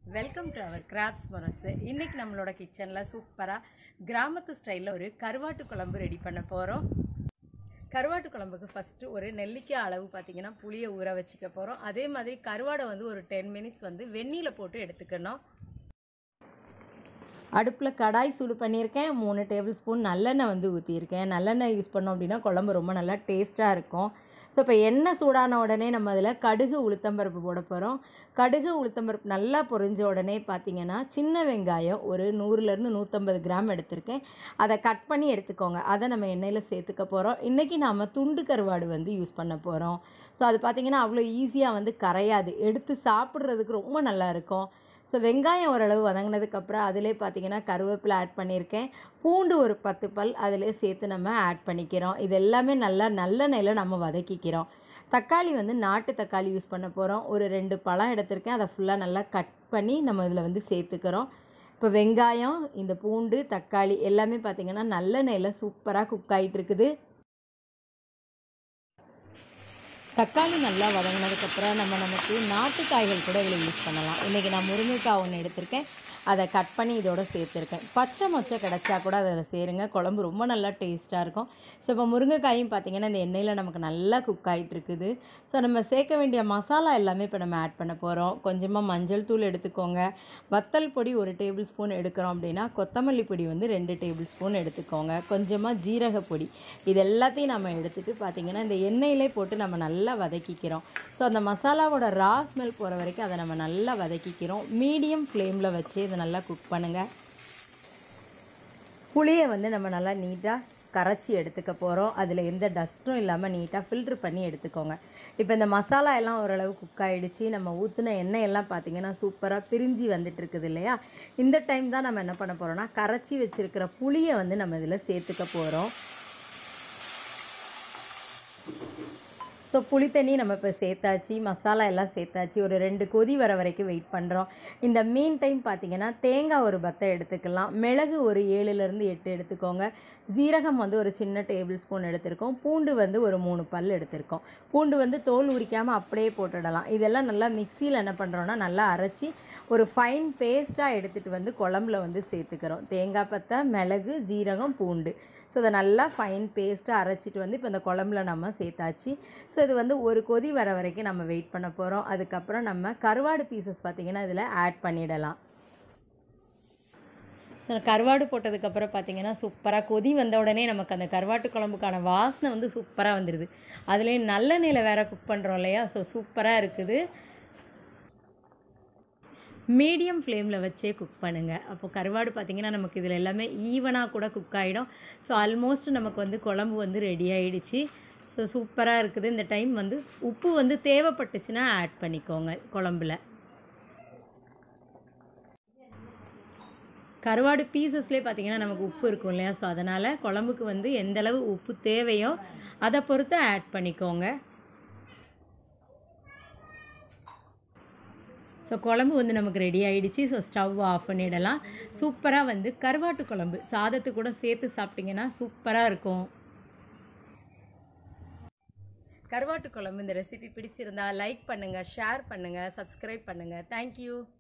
welcome to our graphs மனசு இன்னைக்கு நம்மளோட கிச்சனில் சூப்பராக கிராமத்து ஸ்டைலில் ஒரு கருவாட்டு குழம்பு ரெடி பண்ண போகிறோம் கருவாட்டு குழம்புக்கு ஃபஸ்ட்டு ஒரு நெல்லிக்காய் அளவு பார்த்தீங்கன்னா புளியை ஊற வச்சுக்க போகிறோம் அதே மாதிரி கருவாடை வந்து ஒரு டென் மினிட்ஸ் வந்து வெந்நீரில் போட்டு எடுத்துக்கணும் அடுப்பில் கடாய் சூடு பண்ணியிருக்கேன் மூணு டேபிள் ஸ்பூன் நல்லெண்ணெய் வந்து ஊற்றியிருக்கேன் நல்லெண்ணெய் யூஸ் பண்ணோம் அப்படின்னா குழம்பு ரொம்ப நல்லா டேஸ்ட்டாக இருக்கும் ஸோ இப்போ எண்ணெய் சூடான உடனே நம்ம அதில் கடுகு உளுத்தம்பருப்பு போட போகிறோம் கடுகு உளுத்தம்பருப்பு நல்லா பொரிஞ்ச உடனே பார்த்தீங்கன்னா சின்ன வெங்காயம் ஒரு நூறுலேருந்து நூற்றம்பது கிராம் எடுத்திருக்கேன் அதை கட் பண்ணி எடுத்துக்கோங்க அதை நம்ம எண்ணெயில் சேர்த்துக்க போகிறோம் இன்றைக்கி நாம் துண்டு கருவாடு வந்து யூஸ் பண்ண போகிறோம் ஸோ அது பார்த்திங்கன்னா அவ்வளோ ஈஸியாக வந்து கரையாது எடுத்து சாப்பிட்றதுக்கு ரொம்ப நல்லா இருக்கும் ஸோ வெங்காயம் ஓரளவு வதங்கினதுக்கப்புறம் அதிலே பார்த்தீங்கன்னா கருவேப்பிலை ஆட் பண்ணியிருக்கேன் பூண்டு ஒரு பத்து பல் அதிலே சேர்த்து நம்ம ஆட் பண்ணிக்கிறோம் இது எல்லாமே நல்லா நல்லெண்ணெயில் நம்ம வதக்கிக்கிறோம் தக்காளி வந்து நாட்டு தக்காளி யூஸ் பண்ண போகிறோம் ஒரு ரெண்டு பழம் எடுத்திருக்கேன் அதை ஃபுல்லாக நல்லா கட் பண்ணி நம்ம இதில் வந்து சேர்த்துக்கிறோம் இப்போ வெங்காயம் இந்த பூண்டு தக்காளி எல்லாமே பார்த்திங்கன்னா நல்லெண்ணெயில் சூப்பராக குக் ஆகிட்டு இருக்குது தக்காளி நல்லா வதங்கினதுக்கப்புறம் நம்ம நமக்கு நாட்டு காய்கள் கூட இதில் யூஸ் பண்ணலாம் இன்றைக்கி நான் முருங்கைக்காய் ஒன்று எடுத்திருக்கேன் அதை கட் பண்ணி இதோட சேர்த்துருக்கேன் பச்சை மொச்சை கிடச்சா கூட அதில் சேருங்க குழம்பு ரொம்ப நல்லா டேஸ்ட்டாக இருக்கும் ஸோ இப்போ முருங்கைக்காயும் பார்த்திங்கன்னா இந்த எண்ணெயில் நமக்கு நல்லா குக் ஆகிட்டு இருக்குது ஸோ நம்ம சேர்க்க வேண்டிய மசாலா எல்லாமே இப்போ நம்ம ஆட் பண்ண போகிறோம் கொஞ்சமாக மஞ்சள் தூள் எடுத்துக்கோங்க வத்தல் பொடி ஒரு டேபிள் ஸ்பூன் எடுக்கிறோம் அப்படின்னா கொத்தமல்லி பொடி வந்து ரெண்டு டேபிள் ஸ்பூன் எடுத்துக்கோங்க கொஞ்சமாக ஜீரக பொடி இது எல்லாத்தையும் நம்ம எடுத்துகிட்டு பார்த்திங்கன்னா இந்த எண்ணெயிலே போட்டு நம்ம நல்லா வதக்கிக்கிறோம் ஸோ அந்த மசாலாவோட ரா ஸ்மெல் போகிற வரைக்கும் அதை நம்ம நல்லா வதக்கிக்கிறோம் மீடியம் ஃப்ளேமில் வச்சு இதை நல்லா குக் பண்ணுங்கள் புளியை வந்து நம்ம நல்லா நீட்டாக கரைச்சி எடுத்துக்க போகிறோம் அதில் எந்த டஸ்ட்டும் இல்லாமல் நீட்டாக ஃபில்ட்ரு பண்ணி எடுத்துக்கோங்க இப்போ இந்த மசாலா எல்லாம் ஓரளவு குக் ஆகிடுச்சு நம்ம ஊற்றின எண்ணெய் எல்லாம் பார்த்திங்கன்னா சூப்பராக பிரிஞ்சு வந்துட்டு இருக்குது இல்லையா இந்த டைம் தான் நம்ம என்ன பண்ண போகிறோம்னா கரைச்சி வச்சுருக்கிற புளியை வந்து நம்ம இதில் சேர்த்துக்க போகிறோம் ஸோ புளி தண்ணி நம்ம இப்போ சேர்த்தாச்சு மசாலா எல்லாம் சேர்த்தாச்சு ஒரு ரெண்டு கொதி வர வரைக்கும் வெயிட் பண்ணுறோம் இந்த மீன் டைம் பார்த்தீங்கன்னா தேங்காய் ஒரு பத்தை எடுத்துக்கலாம் மிளகு ஒரு ஏழுலேருந்து எட்டு எடுத்துக்கோங்க ஜீரகம் வந்து ஒரு சின்ன டேபிள் ஸ்பூன் எடுத்திருக்கோம் பூண்டு வந்து ஒரு மூணு பல் எடுத்திருக்கோம் பூண்டு வந்து தோல் உரிக்காமல் அப்படியே போட்டுடலாம் இதெல்லாம் நல்லா மிக்சியில் என்ன பண்ணுறோன்னா நல்லா அரைச்சி ஒரு ஃபைன் பேஸ்ட்டாக எடுத்துகிட்டு வந்து குழம்புல வந்து சேர்த்துக்கிறோம் தேங்காய் பத்தை மிளகு ஜீரகம் பூண்டு ஸோ இதை நல்லா ஃபைன் பேஸ்ட்டாக அரைச்சிட்டு வந்து இப்போ இந்த குழம்புல நம்ம சேர்த்தாச்சு ஸோ இது வந்து ஒரு கொதி வர வரைக்கும் நம்ம வெயிட் பண்ண போகிறோம் அதுக்கப்புறம் நம்ம கருவாடு பீசஸ் பார்த்திங்கன்னா இதில் ஆட் பண்ணிடலாம் ஸோ கருவாடு போட்டதுக்கப்புறம் பார்த்தீங்கன்னா சூப்பராக கொதி வந்த உடனே நமக்கு அந்த கருவாட்டு குழம்புக்கான வாசனை வந்து சூப்பராக வந்துடுது அதுலேயும் நல்லெண்ணெயில் வேறு குக் பண்ணுறோம் இல்லையா ஸோ சூப்பராக இருக்குது மீடியம் ஃப்ளேமில் வச்சே குக் பண்ணுங்கள் அப்போது கருவாடு பார்த்திங்கன்னா நமக்கு இதில் எல்லாமே ஈவனாக கூட குக் ஆகிடும் ஸோ ஆல்மோஸ்ட் நமக்கு வந்து குழம்பு வந்து ரெடி ஆகிடுச்சு ஸோ சூப்பராக இருக்குது இந்த டைம் வந்து உப்பு வந்து தேவைப்பட்டுச்சுன்னா ஆட் பண்ணிக்கோங்க குழம்புல கருவாடு பீசஸ்லேயே பார்த்திங்கன்னா நமக்கு உப்பு இருக்கும் இல்லையா ஸோ அதனால் குழம்புக்கு வந்து எந்தளவு உப்பு தேவையோ அதை பொறுத்து ஆட் பண்ணிக்கோங்க ஸோ குழம்பு வந்து நமக்கு ரெடி ஆகிடுச்சு ஸோ ஸ்டவ் ஆஃப் பண்ணிடலாம் சூப்பராக வந்து கருவாட்டு குழம்பு சாதத்து கூட சேர்த்து சாப்பிட்டிங்கன்னா சூப்பராக இருக்கும் கருவாட்டு குழம்பு இந்த ரெசிபி பிடிச்சிருந்தா லைக் பண்ணுங்கள் ஷேர் பண்ணுங்கள் சப்ஸ்கிரைப் பண்ணுங்கள் தேங்க்யூ